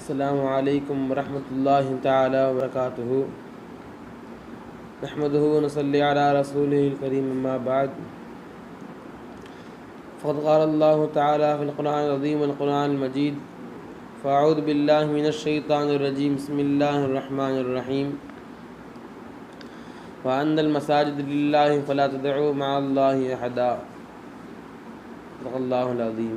السلام عليكم ورحمة الله تعالى وبركاته نحمده ونصلي على رسوله الكريم أما بعد فقد قال الله تعالى في القرآن العظيم والقرآن المجيد فأعوذ بالله من الشيطان الرجيم بسم الله الرحمن الرحيم وأن المساجد لله فلا تدعوا مع الله أحدا صدق الله العظيم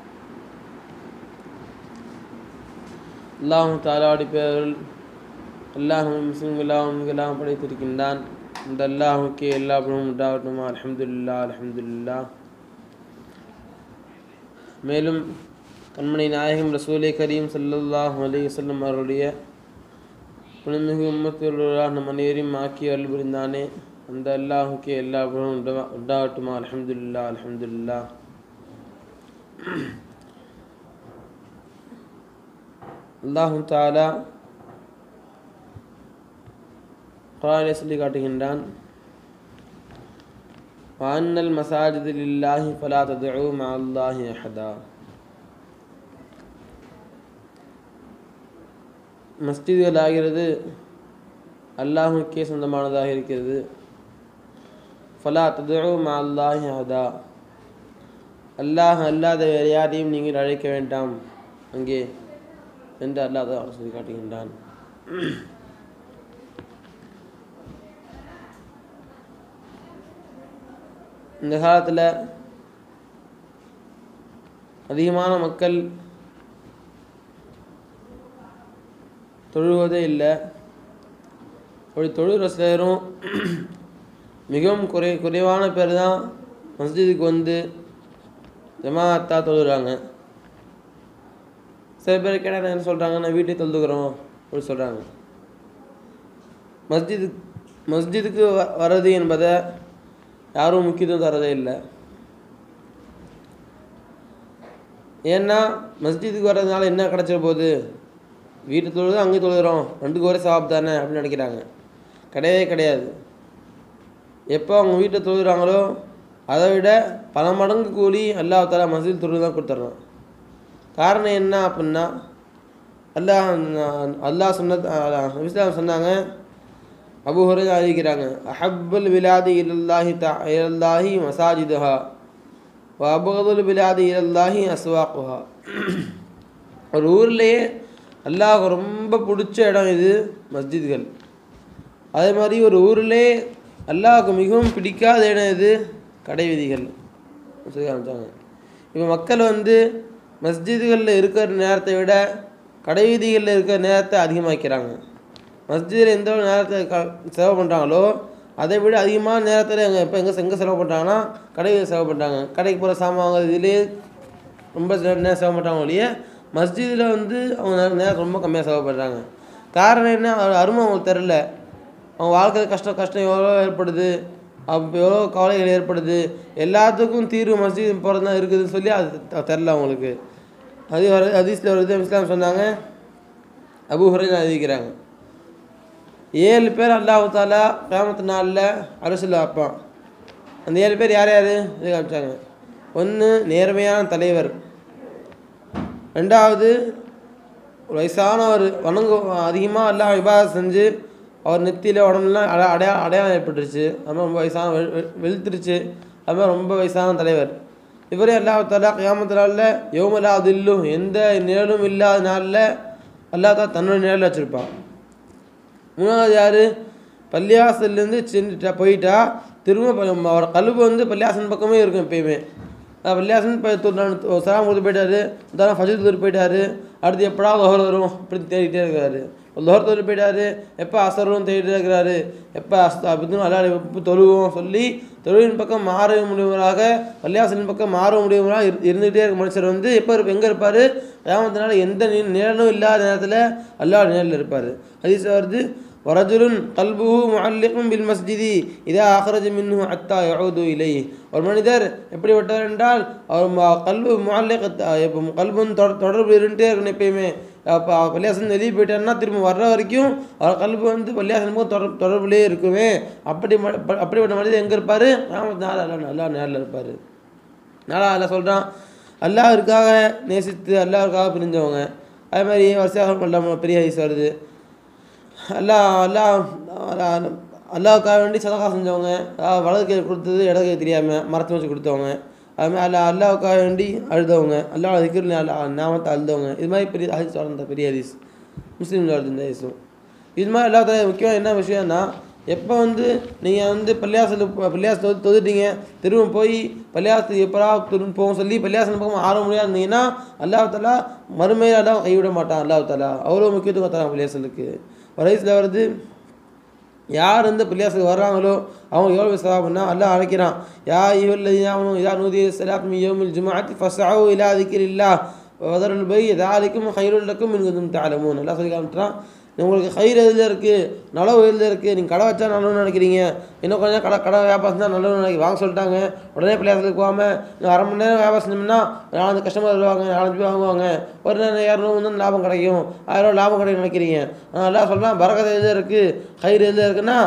அல்லாஹு தாலாவுடைய பேரில் அல்லாஹும் முஸ்லிம்களாகவும் எல்லாம் படைத்திருக்கின்றான் இந்த அல்லாஹுக்கே எல்லா பணமும் உண்டாகட்டுமா அல்ஹம்துலில்லா அல்ஹம்துலில்லா மேலும் கண்மணி நாயகம் ரசூலை கரீம் ஸல்லல்லாஹு அலைஹி வஸல்லம் அவருடைய புனிதமிகு உம்மத்திலுள்ளார் நம் அனைவரையும் ஆக்கி அருள் புரிந்தானே அந்த அல்லாஹுக்கே எல்லா பணமும் உண்டா உண்டாகட்டுமா அல்ஹம்துலில்லா அல்ஹம்துலில்லா அல்லாஹு தாலா குரானை சொல்லி காட்டுகின்றான் வான்னல் மசாஜிது லில்லாஹி ஃபலா ததுஉ மஅ அல்லாஹி அஹதா மஸ்ஜிதுகள் ஆகிறது அல்லாஹுக்கே சொந்தமானதாக இருக்கிறது ஃபலா ததுஉ மஅ அல்லாஹி அஹதா அல்லாஹ் அல்லாத வேறு யாரையும் நீங்கள் அழைக்க வேண்டாம் அங்கே என்று அல்லாஹ் தான் சொல்லி காட்டுகின்றான் இந்த காலத்தில் அதிகமான மக்கள் தொழுவதே இல்லை அப்படி தொழுகிற சிலரும் மிகவும் குறை குறைவான பேர் தான் மஸ்ஜிதுக்கு வந்து ஜமாத்தா தொழுகிறாங்க சில பேர் கேட்டால் என்ன சொல்கிறாங்க நான் வீட்டை தொழுதுக்கிறோம் அப்படி சொல்கிறாங்க மஸ்ஜிது மஸ்ஜிதுக்கு வ வர்றது என்பதை யாரும் முக்கியத்துவம் தரதே இல்லை ஏன்னா மஸ்ஜிதுக்கு வர்றதுனால என்ன கிடச்சிட போகுது வீட்டு தொழுது அங்கே தொழுகிறோம் ரெண்டுக்கு ஒரே சாப் தானே அப்படின்னு நினைக்கிறாங்க கிடையவே கிடையாது எப்போ அவங்க வீட்டை தொழுகிறாங்களோ அதை விட பல மடங்கு கூலி அல்லாஹால மஸ்ஜித் தொழுது தான் கொடுத்துட்றான் காரணம் என்ன அப்படின்னா அல்லாஹ் அல்லாஹ் சொன்ன இஸ்லாம் சொன்னாங்க அபு ஹுரைரா அறிவிக்கிறாங்க அஹப்பல் விலாதி இலல்லாஹி தா இலல்லாஹி மசாஜிதுஹா வ அபகதுல் விலாதி இலல்லாஹி அஸ்வாக்குஹா ஒரு ஊர்லேயே அல்லாஹ் ரொம்ப பிடிச்ச இடம் இது மஸ்ஜித்கள் அதே மாதிரி ஒரு ஊரிலே அல்லாஹுக்கு மிகவும் பிடிக்காத இடம் இது கடை விதிகள் சொல்லி காமிச்சாங்க இப்போ மக்கள் வந்து மஸ்ஜிதுகளில் இருக்கிற நேரத்தை விட கடை வீதிகளில் இருக்கிற நேரத்தை அதிகமாக்கிறாங்க மஸ்ஜிதில் எந்த ஒரு நேரத்தை க செலவு பண்ணுறாங்களோ அதை விட அதிகமான நேரத்தில் எங்கே இப்போ எங்கே எங்கே செலவு பண்ணுறாங்கன்னா கடையில் செலவு பண்ணுறாங்க கடைக்கு போகிற சாமான் வாங்குறது இதுலேயே ரொம்ப நேரம் செலவு பண்ணுறாங்க ஒழிய மஸ்ஜிதில் வந்து அவங்க நேரம் ரொம்ப கம்மியாக செலவு பண்ணுறாங்க காரணம் என்ன அருமை அவங்களுக்கு தெரில அவங்க வாழ்க்கை கஷ்டம் கஷ்டம் எவ்வளோ ஏற்படுது அப்போ எவ்வளோ கவலைகள் ஏற்படுது எல்லாத்துக்கும் தீர்வு மஸ்ஜித் போகிறது தான் இருக்குதுன்னு சொல்லி அது தெரில அவங்களுக்கு அது வர ஹதீஸில் வருது இஸ்லாம் சொன்னாங்க அபு ஹுரைரா அறிவிக்கிறாங்க ஏழு பேர் அல்லாஹு தாலா கிராமத்து நாளில் அரசில் வைப்பான் அந்த ஏழு பேர் யார் யார் இது காமிச்சாங்க ஒன்று நேர்மையான தலைவர் ரெண்டாவது ஒரு வயசானவர் வணங்கு அதிகமாக எல்லாம் விவாதம் செஞ்சு அவர் நெத்தியில் உடம்புலாம் அட அடையா அடையாளம் ஏற்பட்டுருச்சு அது ரொம்ப வயசான வெளுத்துருச்சு அது மாதிரி ரொம்ப வயசான தலைவர் இவரே அல்லாஹ் தாலா கியாமத்து நாளில் யோமலா அதில்லும் எந்த நிழலும் இல்லாத நாளில் அல்லா தான் தன்னோட நிழல் வச்சுருப்பான் மூணாவது யார் பள்ளியாசல்லேருந்து சென்று போயிட்டா திரும்ப அவரோட கல்வி வந்து பள்ளியாசன் பக்கமே இருக்கும் எப்பயுமே பள்ளியாசன் இப்போ சலாம் கொடுத்து போயிட்டாரு உதாரணம் ஃபஜர் தூர் போயிட்டாரு அடுத்து எப்படா லோஹர் வரும் அப்படி தேடிட்டே இருக்கிறாரு லோஹர் தூர் போயிட்டாரு எப்போ அசர் வரும் தேடிட்டே இருக்கிறாரு எப்போ அஸ் அப்படின்னு அல்லா எப்போ தொழுவோம் சொல்லி தொழுவின் பக்கம் மாற முடியுவராக பள்ளியாசனின் பக்கம் மாற முடியுவராக இருந்துகிட்டே இருக்க மனுஷர் வந்து எப்போ இருப்ப எங்கே இருப்பார் கிராமத்தினால எந்த நிழலும் இல்லாத நேரத்தில் அல்லா நிழலில் இருப்பார் ஹதீஸ் வருது வரஜுலுன் கல்புஹு முஅல்லிகும் பில் மஸ்ஜிதி இதா அஹ்ரஜ மின்ஹு அத்தா யஊது இலைஹி ஒரு மனிதர் எப்படிப்பட்டவர் என்றால் அவர் கல்பு முஅல்லிக் இப்போ கல்புன் தொடர்பு இருந்துட்டே இருக்கணும் எப்பயுமே அப்போ பள்ளியாசன் வெளியே போயிட்டாருன்னா திரும்ப வர்ற வரைக்கும் அவர் கல்பு வந்து பள்ளியாசனுக்கும் தொடர் தொடர்புலேயே இருக்குமே அப்படி அப்படிப்பட்ட மனிதர் எங்கே இருப்பார் கிராமத்து நாள் அல்லா நல்லா நேரில் இருப்பார் நாளா அல்ல சொல்கிறான் அல்லாஹ்விற்காக நேசித்து அல்லாஹ்வுக்காக பிரிஞ்சவங்க அதே மாதிரி வரிசையாக நம்ம பெரிய ஹதீஸ் வருது அல்லாஹ் அல்லாஹ் அல்லாஹ் அல்லாவுக்காக வேண்டி சதகா செஞ்சவங்க அதாவது வலது கை கொடுத்தது இடது கை தெரியாமல் மரத்தை வச்சு கொடுத்தவங்க அதுமாதிரி அல்லா அல்லாவுக்காக வேண்டி அழுதவங்க அல்லாஹ் அதுக்கு அல்லா நாமத்தை அழுதவங்க இது மாதிரி பெரிய ஹதீஸ் வளர்ந்த பெரிய ஹதீஸ் முஸ்லீமில் வருது இந்த ஹதீஸும் இது மாதிரி எல்லாத்த முக்கியம் என்ன விஷயம்னா எப்போ வந்து நீங்கள் வந்து பள்ளியாசல் பள்ளியாசல் தொ தொழுட்டீங்க திரும்ப போய் பள்ளியாசத்துக்கு எப்படா திரும்ப போகும் சொல்லி பள்ளியாசல் பக்கம் ஆற முடியாது இருந்தீங்கன்னா அல்லாஹாலா மறுமையில் எல்லாம் கைவிட மாட்டான் அல்லாஹாலா அவ்வளோ முக்கியத்துவம் தரான் பள்ளியாசலுக்கு வயசில் வருது யார் வந்து பள்ளியாசுக்கு வர்றாங்களோ அவங்க எவ்வளோ சவாபுன்னா அல்லாஹ் அழைக்கிறான் யா இவல்ல யாவனும் இதா நூதி சலாத் மி யோமில் ஜுமாத்தி ஃபஸ்ஸாவு இலா திக்கிர் இல்லா வதருல் பை தாலிக்கும் ஹைருல்லக்கும் மின்குதும் தாலமூன் நல்லா சொல்லி காமிட்டான் உங்களுக்கு கயிறு எதில் இருக்குது நலவு எதில் இருக்குது நீங்கள் கடை வச்சா நல்லவன்னு நினைக்கிறீங்க இன்னும் கொஞ்சம் கடை கடை வியாபாரம் தான் நல்லவன்னு நினைக்க வாங்க சொல்லிட்டாங்க உடனே பிள்ளையாசலுக்கு போகாமல் இன்னும் அரை மணி நேரம் வியாபாரம் செஞ்சோம்னா நாலஞ்சு கஸ்டமர் வருவாங்க நாலஞ்சு பேர் வாங்குவாங்க ஒரு நேரம் இரநூறு வந்து லாபம் கிடைக்கும் ஆயிரம் ரூபா லாபம் கிடைக்கும் நினைக்கிறீங்க அதெல்லாம் சொல்லலாம் பறக்கத்தை எதில் இருக்குது கயிறு எதில் இருக்குன்னா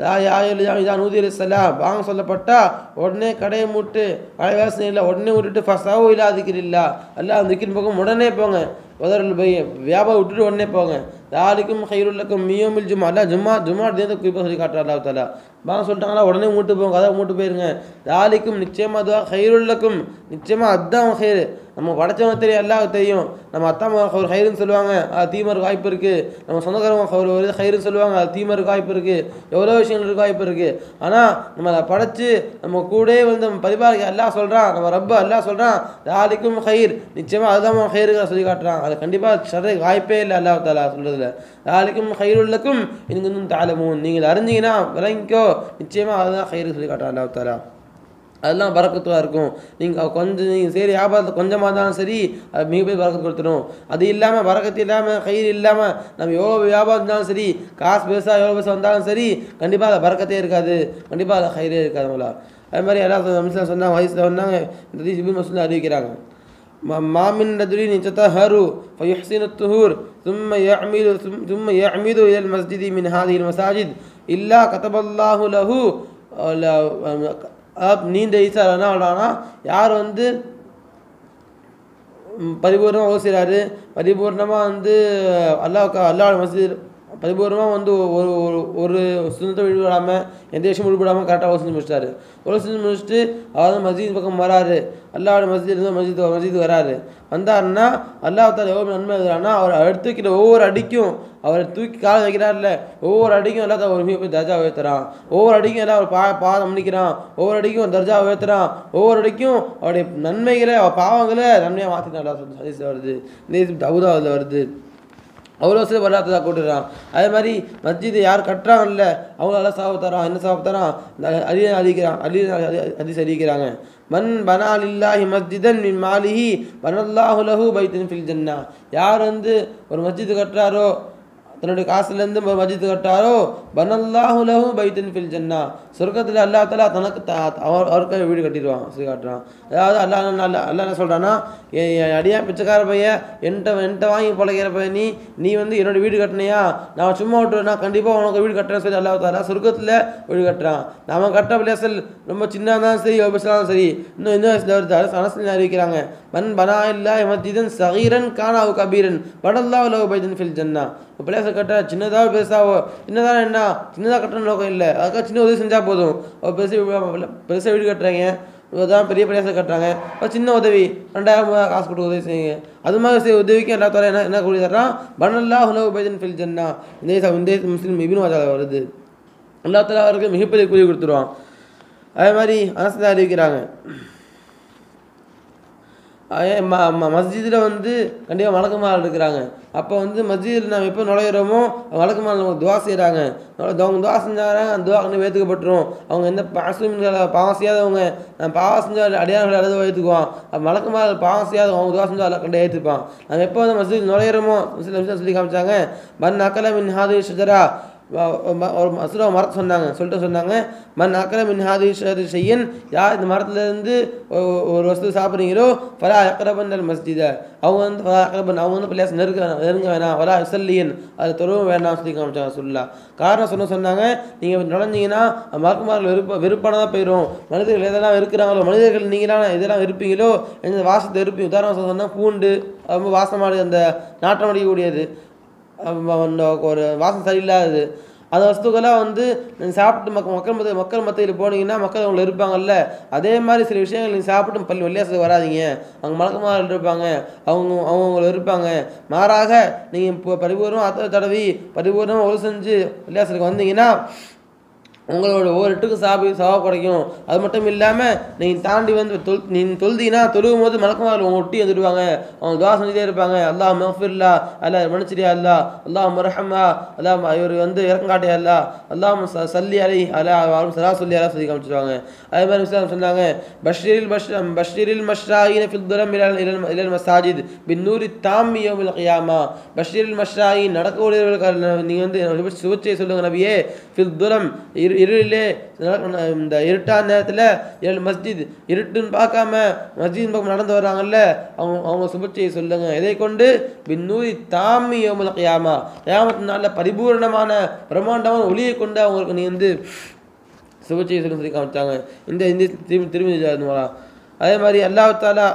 இதா நூதி அலிசலாம் வாங்க சொல்லப்பட்டா உடனே கடையை மூட்டு கடை வேசனை இல்லை உடனே விட்டுட்டு ஃபஸ்ட்டாகவும் இல்லை அதுக்கு இல்லை எல்லாம் அந்த திக்கின் பக்கம் உடனே போங்க உதறல் போய் வியாபாரம் விட்டுட்டு உடனே போங்க தாலிக்கும் ஹைருல்லக்கும் மியோமில் ஜும்மா அல்ல ஜும்மா ஜும்மா தேர்ந்து குறிப்பாக சொல்லி காட்டுறா அல்லா தாலா வாங்க சொல்லிட்டாங்களா உடனே மூட்டு போங்க அதான் மூட்டு போயிருங்க தாலிக்கும் நிச்சயமாக அதுவா ஹைருல்லக்கும் நிச்சயமாக அதுதான் ஹைரு நம்ம படைச்சவங்க தெரியும் எல்லாருக்கும் தெரியும் நம்ம அத்தா ஒரு ஹைருன்னு சொல்லுவாங்க அது தீமருக்கு வாய்ப்பு இருக்குது நம்ம சொந்தக்காரங்க ஒரு ஒரு ஹைருன்னு சொல்லுவாங்க அது தீமருக்கு வாய்ப்பு இருக்குது எவ்வளோ விஷயங்களுக்கு வாய்ப்பு இருக்குது ஆனால் நம்ம அதை படைச்சு நம்ம கூடவே வந்து நம்ம பரிபாலிக்க எல்லாம் சொல்கிறான் நம்ம ரப்ப எல்லாம் சொல்கிறான் தாலிக்கும் ஹைர் நிச்சயமாக அதுதான் ஹைருக்கு சொல்லி காட்டுறான் அது கண்டிப்பாக சரி வாய்ப்பே இல்லை அல்லாஹ் தாலா சொல்கிறதுல தாலிக்கும் ஹைருல்லக்கும் எனக்கு இன்னும் தாலமும் நீங்கள் அறிஞ்சீங்கன்னா விளங்கிக்கோ நிச்சயமாக அதுதான் ஹைரு சொல்லி காட்டுறான் அல்லாஹ் தாலா அதெல்லாம் பறக்கத்துவாக இருக்கும் நீங்கள் கொஞ்சம் நீங்கள் சரி வியாபாரத்தை கொஞ்சமாக இருந்தாலும் சரி அது மிகப்பெரிய பறக்கத்து கொடுத்துரும் அது இல்லாமல் பறக்கத்து இல்லாமல் கயிறு இல்லாமல் நம்ம எவ்வளோ வியாபாரம் இருந்தாலும் சரி காசு பெருசாக எவ்வளோ பெருசாக வந்தாலும் சரி கண்டிப்பாக அதில் பறக்கத்தே இருக்காது கண்டிப்பாக அதில் கயிறே இருக்காது நம்மளா அது மாதிரி எல்லா மிஸ்லாம் சொன்னாங்க வயசில் சொன்னாங்க இந்த இபின் மசூல் அறிவிக்கிறாங்க ما من رجل يتطهر فيحسن الطهور ثم يعمد ثم يعمد الى المسجد من هذه المساجد الا كتب الله له நீண்ட ஈசா என்ன சொல்கிறாங்கன்னா யார் வந்து பரிபூர்ணமாக ஓசிறாரு பரிபூர்ணமாக வந்து அல்லாவுக்கா அல்லாஹ் மஸ்ஜித் பரிபூர்ணமாக வந்து ஒரு ஒரு ஒரு சுந்தரத்தை விடுபடாமல் எந்த விஷயம் விடுபடாமல் கரெக்டாக ஒரு செஞ்சு முடிச்சிட்டாரு ஒரு செஞ்சு முடிச்சுட்டு அவர் வந்து மஸ்ஜித் பக்கம் வராரு அல்லாவோட மஸ்ஜித் இருந்து மஸ்ஜித் மஸ்ஜித் வராரு வந்தாருன்னா அல்லாஹ் தால எவ்வளோ நன்மை எழுதுறான்னா அவர் எடுத்துக்கிற ஒவ்வொரு அடிக்கும் அவரை தூக்கி காலை வைக்கிறார்ல ஒவ்வொரு அடிக்கும் எல்லாத்த ஒரு மிகப்பெரிய தர்ஜா உயர்த்துறான் ஒவ்வொரு அடிக்கும் எல்லாம் ஒரு பா பாதம் மன்னிக்கிறான் ஒவ்வொரு அடிக்கும் ஒரு தர்ஜா உயர்த்துறான் ஒவ்வொரு அடிக்கும் அவருடைய நன்மைகளை அவர் பாவங்களை நன்மையாக மாற்றினான் ஹதீஸ்ல வருது இந்த தவுதாவில் வருது அவ்வளோ சில வரலாற்று கூட்டுறான் அதே மாதிரி மஸ்ஜிதை யார் கட்டுறாங்கல்ல அவங்க எல்லாம் சாவு தரான் என்ன சாவு தரான் அலி அறிவிக்கிறான் அலி ஹதீஸ் அறிவிக்கிறாங்க மன் பனா லில்லாஹி மஸ்ஜிதன் மின் மாலிஹி பனல்லாஹு லஹு பைத்தன் ஃபில் ஜன்னா யார் வந்து ஒரு மஸ்ஜித் கட்டுறாரோ தன்னுடைய காசுலேருந்து மஸ்ஜித் கட்டாரோ பனல்லாஹு லஹு பைத்தன் ஃபில் ஜன்னா சொர்க்கத்தில் அல்லா தலா தனக்கு த அவர் அவருக்காக வீடு கட்டிடுவான் சொல்லி காட்டுறான் அதாவது அல்லா அல்லா அல்லா என்ன சொல்கிறான்னா என் அடியா பிச்சைக்கார பையன் என்கிட்ட என்கிட்ட வாங்கி பழகிற பையன் நீ நீ வந்து என்னோட வீடு கட்டினியா நான் சும்மா விட்டுருவேன் நான் கண்டிப்பாக உனக்கு வீடு கட்டுறேன் சொல்லி அல்லா தாலா சொர்க்கத்தில் வீடு கட்டுறான் நம்ம கட்ட பிளேசல் ரொம்ப சின்னதாக இருந்தாலும் சரி பெருசாலும் சரி இன்னும் இந்த வயசில் வருது அரசு அறிவிக்கிறாங்க மண் பனா இல்லா மஸ்ஜிதன் சகீரன் கானாவு கபீரன் படல்லா உலக பைதன் ஃபில் ஜன்னா பிளேஸை கட்ட சின்னதாக பெருசாவோ சின்னதாக என்ன சின்னதாக கட்டணும் நோக்கம் இல்லை அதுக்காக சின்ன உதவி செஞ்சால் போதும் பெருசாக பெருசாக வீடு கட்டுறாங்க தான் பெரிய பிளேஸை கட்டுறாங்க ஒரு சின்ன உதவி ரெண்டாயிரம் ரூபாய் காசு கொடுத்து உதவி செய்யுங்க அது மாதிரி செய்ய உதவிக்கு எல்லா தர என்ன என்ன கூலி தர்றான் பனல்லா உலக பைதன் ஃபில் ஜன்னா இந்த இந்த முஸ்லீம் இபின் வாஜால வருது அல்லா தலா அவருக்கு மிகப்பெரிய கூலி கொடுத்துருவான் அதே மாதிரி அரசு அறிவிக்கிறாங்க மஸ்ஜிதில் வந்து கண்டிப்பாக வழக்கமாக இருக்கிறாங்க அப்போ வந்து மஸ்ஜிதில் நம்ம எப்போ நுழையிறோமோ வழக்கமாக நம்ம துவா செய்கிறாங்க அவங்க துவா செஞ்சாங்க அந்த துவா கண்டு ஏற்றுக்கப்பட்டுரும் அவங்க எந்த பாசுகளை பாவம் செய்யாதவங்க பாவம் செஞ்சால் அடியார்கள் அழுது ஏற்றுக்குவான் வழக்கமாக பாவம் செய்யாதவங்க அவங்க துவா செஞ்சால் கண்டு ஏற்றுப்பான் நம்ம எப்போ வந்து மஸ்ஜித் நுழையிறோமோ சொல்லி காமிச்சாங்க பன் அக்கல மின் ஹாது ஷஜரா வ- ம- ஒரு மசூரா மரத்தை சொன்னாங்க சொல்லிட்டு சொன்னாங்க மன் அக்கர மின் ஹாதி ஷஹது செய்யன் யார் இந்த மரத்துலேருந்து ஒரு வஸ்து சாப்பிட்றீங்களோ ஃபலா அக்கரபன் மஸ்ஜித அவங்க வந்து ஃபலா அக்கரபன் அவங்க வந்து பிள்ளையாஸ் நெருங்க நெருங்க வேணாம் ஃபலா இசல்லியன் அது தொழுவும் வேணாம் சொல்லி காமிச்சாங்க சொல்லா காரணம் சொன்ன சொன்னாங்க நீங்கள் நுழைஞ்சீங்கன்னா மலக்குமார்கள் வெறுப்ப வெறுப்பானதாக போயிடும் மனிதர்கள் எதெல்லாம் இருக்கிறாங்களோ மனிதர்கள் நீங்களாம் எதெல்லாம் இருப்பீங்களோ எந்த வாசத்தை இருப்பீங்க உதாரணம் சொன்னால் பூண்டு ரொம்ப வாசமானது அந்த நாட்டம் அடிக்கக்கூடியது அம் அந்த ஒரு வாசம் சரியில்லாதது அந்த வஸ்துக்கெல்லாம் வந்து நீங்கள் சாப்பிட்டு மக்கள் மக்கள் மத்திய மக்கள் மத்தியில் போனீங்கன்னா மக்கள் அவங்கள இருப்பாங்கல்ல அதே மாதிரி சில விஷயங்கள் நீங்கள் சாப்பிட்டு பள்ளி வெள்ளியாசத்துக்கு வராதீங்க அவங்க மலக்கமாக இருப்பாங்க அவங்க அவங்க அவங்கள இருப்பாங்க மாறாக நீங்கள் இப்போ பரிபூர்ணம் அத்தை தடவி பரிபூர்ணமாக ஒரு செஞ்சு வெள்ளியாசத்துக்கு வந்தீங்கன்னா உங்களோட ஒவ்வொரு எட்டுக்கும் சாபி சாவ கிடைக்கும் அது மட்டும் இல்லாமல் நீங்கள் தாண்டி வந்து தொல் நீங்கள் தொழுதீங்கன்னா தொழுகும் போது மலக்குமார்கள் உங்க ஒட்டி வந்துடுவாங்க அவங்க துவா செஞ்சுட்டே இருப்பாங்க அல்லாஹ் மஃபிர்லா அல்லா மன்னிச்சிரியா அல்லா அல்லாஹ் மரஹம்மா அல்லாஹ் இவர் வந்து இறக்கம் காட்டியா அல்லா அல்லாஹ் ச- சல்லி அலி அல்லா அவரும் சலா சொல்லி அல்லா சொல்லி காமிச்சிருவாங்க அதே மாதிரி இஸ்லாம் சொன்னாங்க பஷீரில் பஷ் பஷீரில் மஷ்ராயின் ஃபில் துரம் இலல் இலல் இலல் மசாஜித் பின் நூரி தாமி யோமில் கியாமா பஷீரில் மஷ்ராயின் நடக்கக்கூடியவர்களுக்கு நீங்கள் வந்து சுவச்சை சொல்லுங்க நபியே ஃபில் துரம் இரு இருளிலே நடக்க- இந்த இருட்டான நேரத்தில் ஏழு மஸ்ஜித் இருட்டுன்னு பார்க்காம மஸ்ஜித் பக்கம் நடந்து வர்றாங்கல்ல அவங்க அவங்க சுபச்சையை சொல்லுங்க இதை கொண்டு பின்னூரி தாமி யோமுல் கியாமா கியாமத்து நாளில் பரிபூரணமான பிரம்மாண்டமான ஒளியை கொண்டு அவங்களுக்கு நீ வந்து சுபச்சையை சொல்லி சொல்லி காமிச்சாங்க இந்த இந்த திரும்பி திரும்பி இருந்தோம்லா அதே மாதிரி அல்லாஹ் தாலா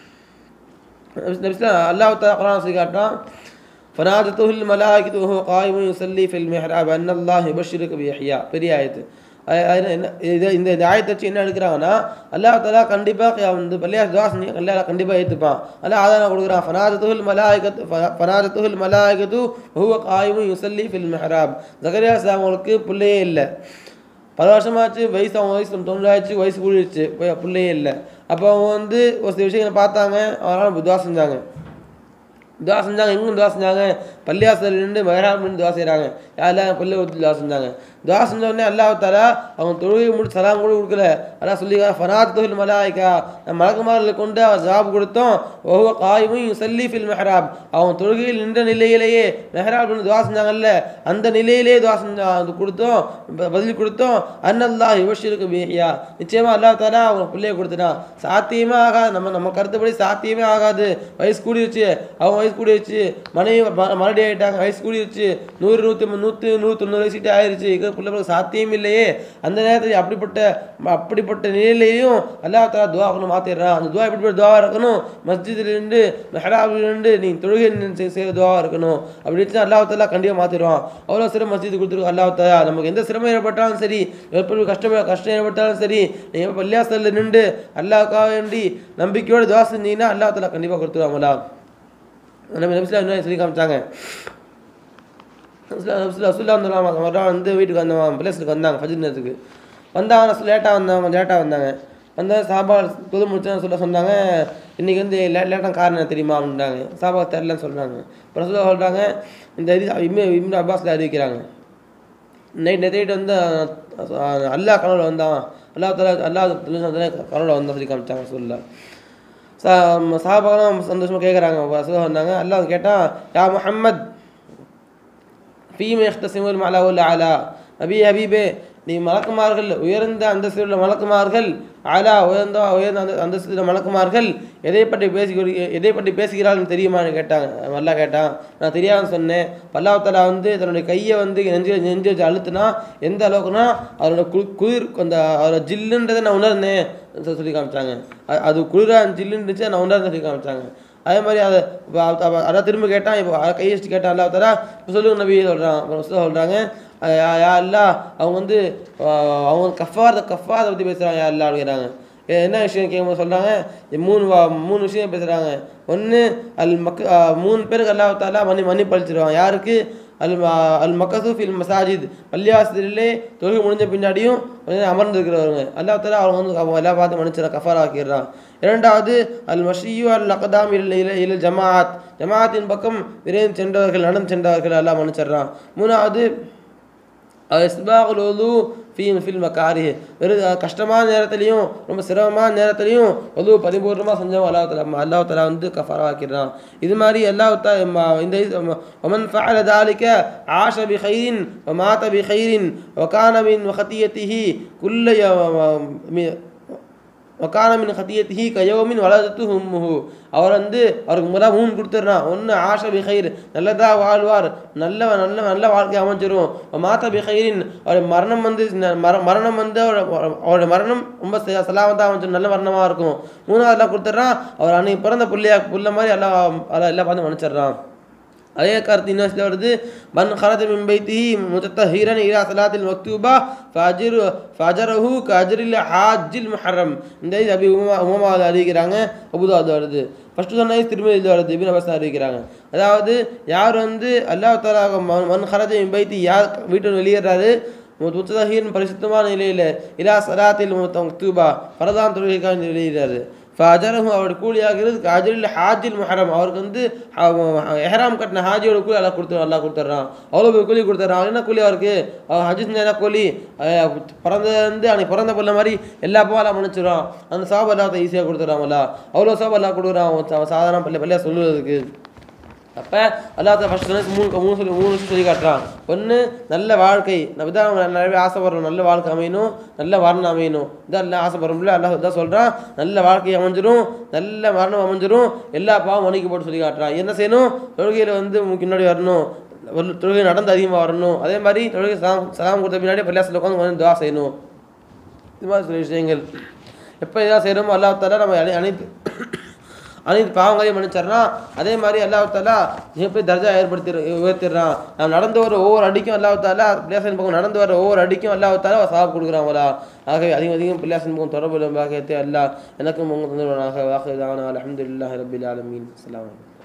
அல்லாஹ் தாலா குரான் சொல்லி காட்டான் فنادته الملائكة وهو قائم يصلي في المحراب أن الله يبشرك بيحيى பெரிய ஆயத்து அ- அது என்ன இது இந்த இந்த ஆயத்தை வச்சு என்ன எடுக்கிறாங்கன்னா அல்லாஹ் தலா கண்டிப்பாக வந்து பள்ளியா துவா செஞ்சு அல்லாஹ் கண்டிப்பாக ஏற்றுப்பான் அல்லாஹ் ஆதாரம் கொடுக்குறான் ஃபனாதத்துல் மலாய்கத்து ஃபனாதத்துல் மலாய்கத்து ஹுவ காயிமு யுசல்லி ஃபில் மெஹராப் ஜகரியா அவங்களுக்கு பிள்ளையே இல்லை பல வருஷமாச்சு வயசு அவங்க வயசு தொண்ணூறாச்சு வயசு கூடிடுச்சு பி- பிள்ளையே இல்லை அப்போ அவங்க வந்து ஒரு சில விஷயங்களை பார்த்தாங்க அவங்களால துவா செஞ்சாங்க துவா செஞ்சாங்க எங்கும் துவா செஞ்சாங்க பள்ளியாசல் நின்று மகராம் நின்று துவா செய்கிறாங்க யாரெல்லாம் பள்ளி ஊற்றி துவா செஞ்சாங்க துவா செஞ்ச உடனே அல்லாஹ் தாலா அவங்க தொழுகை முடிச்சு சலாம் கூட கொடுக்கல அல்லாஹ் சொல்லி ஃபனாத் தொழில் மலாய்க்கா மலக்குமார்களை கொண்டு அவர் ஜாப் கொடுத்தோம் ஒவ்வொரு காயும் சல்லி ஃபில் மெஹராப் அவங்க தொழுகையில் நின்ற நிலையிலேயே மெஹராப் துவா செஞ்சாங்கல்ல அந்த நிலையிலேயே துவா செஞ்சா அது கொடுத்தோம் ப- பதில் கொடுத்தோம் அன்னல்லா யுவஷிருக்கு பிஹியா நிச்சயமா அல்லாஹ் தாலா அவங்க பிள்ளைய கொடுத்துட்டான் சாத்தியமே ஆகாது நம்ம நம்ம கருத்துப்படி சாத்தியமே ஆகாது வயசு கூடிருச்சு அவங்க வயசு கூடிருச்சு மனைவி ம- மறுபடி ஆயிட்டாங்க வயசு கூடிருச்சு நூறு நூற்றி நூற்றி நூற்றி தொண்ணூறு வயசுக்கிட்ட ஆயிருச்சு இருக்கிற பிள்ளை பிள்ளை சாத்தியம் இல்லையே அந்த நேரத்தில் அப்படிப்பட்ட ம- அப்படிப்பட்ட நிலையிலையும் அல்லாஹ் தாலா துவா ஒன்று மாற்றிடுறான் அந்த துவா எப்படிப்பட்ட துவாவாக இருக்கணும் மஸ்ஜிதில் இருந்து மெஹராபில் இருந்து நீ தொழுகை நின்று செய்- செய்கிற துவாவாக இருக்கணும் அப்படி இருந்துச்சுன்னா அல்லாஹ் தாலா கண்டிப்பாக மாற்றிடுவான் அவ்வளோ சிரமம் மஸ்ஜிது கொடுத்துருக்கோம் அல்லாஹ் தாலா நமக்கு எந்த சிரமம் ஏற்பட்டாலும் சரி எப்படி கஷ்டம் கஷ்டம் ஏற்பட்டாலும் சரி நீங்கள் பள்ளியாசலில் நின்று அல்லாஹ்க்காக வேண்டி நம்பிக்கையோடு துவா செஞ்சீங்கன்னா அல்லாஹ் தாலா கண்டிப்பாக கொடுத்துருவாங்களா நம்ம நபிஸ்லாம் என்ன சொல்லி காமிச்சாங்க ரசுல்லா வந்து ஒரு நாள் வந்து வீட்டுக்கு வந்தவன் பிளேஸுக்கு வந்தாங்க ஃபஜ்ர் நேரத்துக்கு வந்தாங்க ரசூல் லேட்டாக வந்தாங்க லேட்டாக வந்தாங்க வந்த சாபா தொழு முடிச்சு சொல்ல சொன்னாங்க இன்றைக்கி வந்து லே லேட்டாக காரணம் என்ன தெரியுமா அப்படின்றாங்க சாபா தெரிலன்னு சொல்கிறாங்க இப்போ ரசூலா சொல்கிறாங்க இந்த இது இம்மே இம்னு அப்பாஸில் அறிவிக்கிறாங்க நைட் நைட் வந்து அஹ், அல்லாஹ் கனவுல வந்தான் அல்லாஹ் தலா அல்லாஹ் கனவுல வந்தான் சொல்லி காமிச்சாங்க சொல்ல சா சாபாலாம் சந்தோஷமாக கேட்குறாங்க ரசூலா வந்தாங்க அல்லாஹ் கேட்டால் யா முஹம்மத் ஃபீம எஹ்தசிமுல் மலவுல் அலா நபி ஹபீபே நீ மலக்குமார்கள் உயர்ந்த அந்தஸ்தில் உள்ள மலக்குமார்கள் அலா உயர்ந்த உயர்ந்த அந்த அந்தஸ்தில் மலக்குமார்கள் எதை பற்றி பேசி எதை பற்றி பேசுகிறாள்னு தெரியுமான்னு கேட்டாங்க நல்லா கேட்டான் நான் தெரியாதுன்னு சொன்னேன் பல்லாவத்தலா வந்து தன்னுடைய கையை வந்து நெஞ்சு நெஞ்சு வச்சு அழுத்துனா எந்த அளவுக்குனா அதோட கு குளிர் அந்த அதோட ஜில்லுன்றதை நான் உணர்ந்தேன் சொ- சொல்லி காமிச்சாங்க அ- அது குளிரா ஜில்லுன்னு இருந்துச்சு நான் உணர்ந்தேன் சொல்லி காமிச்சாங்க அதே மாதிரி அதை இப்போ அவ- அவ- அதான் திரும்ப கேட்டான் இப்போ கை வச்சுட்டு கேட்டான் அல்லா தரா இப்போ சொல்லுங்க நபி சொல்கிறான் அப்புறம் ரசூலா சொல்கிறாங்க யா அல்லா அவங்க வந்து அஹ், அவங்க கஃபாத கஃபாதை பற்றி பேசுகிறாங்க யா அல்லா அப்படிங்கிறாங்க எ- என்ன விஷயம் கேட்கும்போது சொல்கிறாங்க மூணு வா- மூணு விஷயம் பேசுகிறாங்க ஒன்று அல் மக் அஹ், மூணு பேருக்கு அல்லாஹ் தாலா மன்னி மன்னிப்பு அளிச்சிருவாங்க யாருக்கு அல் ம- அல் மக்கசு ஃபில் மசாஜித் பள்ளியாசிரிலே தொழுகை முடிஞ்ச பின்னாடியும் கொஞ்சம் அமர்ந்திருக்கிறவங்க அல்லாஹ் தாலா அவங்க வந்து அவங்க எல்லாம் பார்த்து மன்னிச்சிடறான் கஃபாரா ஆக்கிடுறான் இரண்டாவது அல் மஷியு அல் அகதாம் இல் இல இல் ஜமாஅத் ஜமாஅத்தின் பக்கம் விரைந்து சென்றவர்கள் நடந்து சென்றவர்கள் எல்லாம் மன்னிச்சிடுறான் மூணாவது இஸ்பாகுல் உது ஃபீ ஃபில் மக்காரி வெறும் கஷ்டமான நேரத்துலையும் ரொம்ப சிரமமான நேரத்துலையும் ஒது பரிபூர்ணமாக செஞ்சவன் அல்லாஹ் தலா அல்லாஹ் தலா வந்து கஃபாராக்கிடுறான் இது மாதிரி அல்லாஹ் தா ம- இந்த இது- ம- ومن فعل ذلك عاش بخير ومات بخير وكان من خطيته كل يوم வக்கான மின் ஹத்தியத்திஹி கயோமின் வலதத்து ஹும்முஹு அவர் வந்து அவருக்கு முதல்ல மூணு கொடுத்துட்றான் ஒன்று ஆஷ பிஹைர் நல்லதா வாழ்வார் நல்ல நல்ல நல்ல வாழ்க்கை அமைஞ்சிரும் மாத்த பிஹைரின் அவர் மரணம் வந்து ந- மர மரணம் வந்து அவரோட அவரோட மரணம் ரொம்ப சலாமத்தாக அமைஞ்சிரும் நல்ல மரணமாக இருக்கும் மூணாவது எல்லாம் கொடுத்துட்றான் அவர் அன்னைக்கு பிறந்த புள்ளையா புள்ள மாதிரி எல்லாம் எல்லாம் எல்லாம் பார்த்து மன்னிச்சிடுறான் அதே கருத்து இன்னும் வருது மன் خرج من بيته متطهرا الى صلاه المكتوبه فاجر فاجره كاجر الحاج المحرم இந்த இது அபி உமா உமா அறிவிக்கிறாங்க அபுதாது வருது ஃபர்ஸ்ட் சொன்னது திருமதியில் வருது இபின் அபாஸ் அறிவிக்கிறாங்க அதாவது யார் வந்து அல்லாஹ் தாலா மன் خرج من بيته யார் வீட்டு வெளியேறாரு முத்ததஹீன் பரிசுத்தமான நிலையில் இலா சலாத்தில் மக்தூபா பரதான் தொழுகைக்காக வெளியிடுறாரு ஃபஜரஹு அவருடைய கூலியாகிறது அஜரில் ஹாஜில் முஹரம் அவருக்கு வந்து எஹராம் கட்டின ஹாஜியோட கூலி எல்லாம் கொடுத்து எல்லாம் கொடுத்துட்றான் அவ்வளோ பெரிய கூலி கொடுத்துட்றான் என்ன கூலி அவருக்கு அவர் ஹஜ் செஞ்சா கூலி அஹ் பிறந்தது அன்னைக்கு பிறந்த பிள்ளை மாதிரி எல்லா பாவெல்லாம் மன்னிச்சிடும் அந்த சாபம் எல்லாத்த ஈஸியாக கொடுத்துட்றாங்களா அவ்வளோ சாபம் எல்லாம் கொடுக்குறான் அவன் சாதாரண பள்ளி பள்ளியாக சொல்லுவதுக்கு அப்போ அல்லாத ஃபஸ்ட் மூணு மூணு சொல்லி மூணு விஷயம் சொல்லி காட்டுறான் ஒன்று நல்ல வாழ்க்கை நம்ம தான் நிறைய ஆசைப்படுறோம் நல்ல வாழ்க்கை அமையணும் நல்ல மரணம் அமையணும் இதான் எல்லாம் ஆசைப்படுறோம்ல அல்லாஹ் இதான் சொல்கிறான் நல்ல வாழ்க்கை அமைஞ்சிரும் நல்ல மரணம் அமைஞ்சிரும் எல்லா பாவம் மன்னிக்க போட்டு சொல்லி காட்டுறான் என்ன செய்யணும் தொழுகையில் வந்து முன்னாடி வரணும் ஒரு தொழுகை நடந்து அதிகமாக வரணும் அதே மாதிரி தொழுகை சலாம் சலாம் கொடுத்த பின்னாடி பள்ளியாசில் உட்காந்து வந்து துவா செய்யணும் இது மாதிரி சில விஷயங்கள் எப்போ இதெல்லாம் செய்கிறோமோ அல்லாஹ் தாலா நம்ம அனை- அனைத்து அனைத்து பாவங்களையும் மன்னிச்சிடுறான் அதே மாதிரி அல்லாஹ் தாலா எப்படி தர்ஜா ஏற்படுத்தி உயர்த்திடுறான் நாம் நடந்து வர ஒவ்வொரு அடிக்கும் அல்லாஹ் தாலா பிள்ளையாசன் பக்கம் நடந்து வர ஒவ்வொரு அடிக்கும் அல்லாஹ் தாலா சாப் கொடுக்குறாங்களா ஆகவே அதிகம் அதிகம் பிள்ளையாசன் பக்கம் தொடர்பு பாக்கியத்தை அல்லாஹ் எனக்கும் உங்கள் தந்துடுவானாக வாக்கு அலமதுல்லாஹி ரபில் ஆலமீன் அஸ்ஸலாமு அலைக்கும்